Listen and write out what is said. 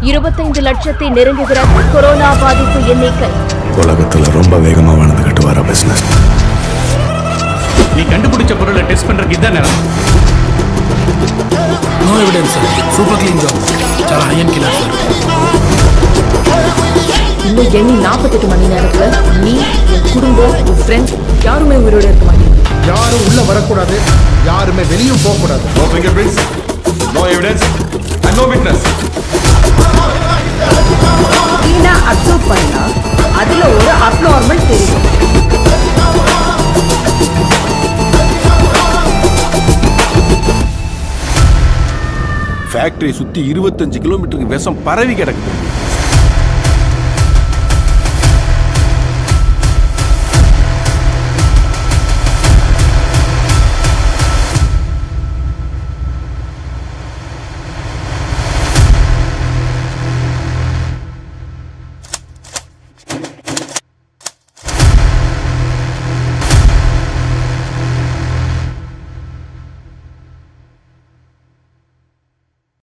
இருபத்தைந்து லட்சத்தை நெருங்குகிறது கொரோனா பாதிப்பு எண்ணிக்கை உலகத்துல ரொம்ப வேகமா வளர்ந்துகிட்டு வர பிசினஸ் நீ கண்டுபிடிச்ச பொருளை டெஸ்ட் பண்றதுக்கு இதான் நேரம் no evidence sir super clean job చాలా హై అండ్ కిల్లర్ సార్ இன்னும் எண்ணி நாற்பத்தெட்டு மணி நேரத்துல நீ உன் குடும்பம் உன் ஃப்ரெண்ட்ஸ் யாருமே உயிரோட இருக்க மாட்டீங்க யாரும் உள்ள வரக்கூடாது யாருமே வெளியும் போகக்கூடாது No fingerprints, no evidence, and no witness. கிளீனா அப்சர்வ் பண்ணா அதுல ஒரு அப்நார்மல் தெரியும் ஃபேக்டரியை சுத்தி இருபத்தஞ்சு கிலோமீட்டருக்கு விஷம் பரவி கிடக்குது